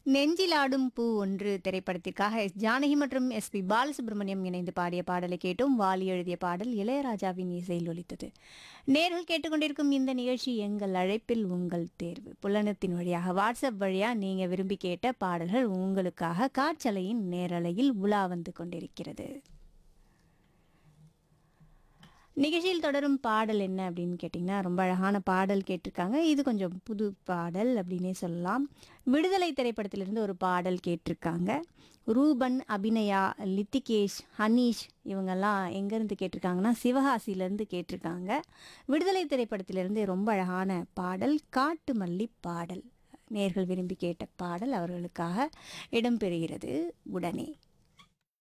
நெஞ்சிலாடும் பூ ஒன்று திரைப்படத்திற்காக எஸ் ஜானகி மற்றும் எஸ் பி பாலசுப்ரமணியம் இணைந்து பாடிய பாடலை கேட்டும் வாலி எழுதிய பாடல் இளையராஜாவின் இசையில் ஒலித்தது நேர்கள் கேட்டுக்கொண்டிருக்கும் இந்த நிகழ்ச்சி எங்கள் அழைப்பில் உங்கள் தேர்வு புலனத்தின் வழியாக வாட்ஸ்அப் வழியாக நீங்கள் விரும்பி கேட்ட பாடல்கள் உங்களுக்காக காற்றலையின் நேரலையில் உலா வந்து கொண்டிருக்கிறது நிகழ்ச்சியில் தொடரும் பாடல் என்ன அப்படின்னு கேட்டிங்கன்னா ரொம்ப அழகான பாடல் கேட்டிருக்காங்க இது கொஞ்சம் புது பாடல் அப்படின்னே சொல்லலாம் விடுதலை திரைப்படத்திலிருந்து ஒரு பாடல் கேட்டிருக்காங்க ரூபன் அபிநயா லித்திகேஷ் ஹனீஷ் இவங்கெல்லாம் எங்கேருந்து கேட்டிருக்காங்கன்னா சிவகாசியிலேருந்து கேட்டிருக்காங்க விடுதலை திரைப்படத்திலிருந்து ரொம்ப அழகான பாடல் காட்டு மல்லி பாடல் நேர்கள் விரும்பி கேட்ட பாடல் அவர்களுக்காக இடம்பெறுகிறது உடனே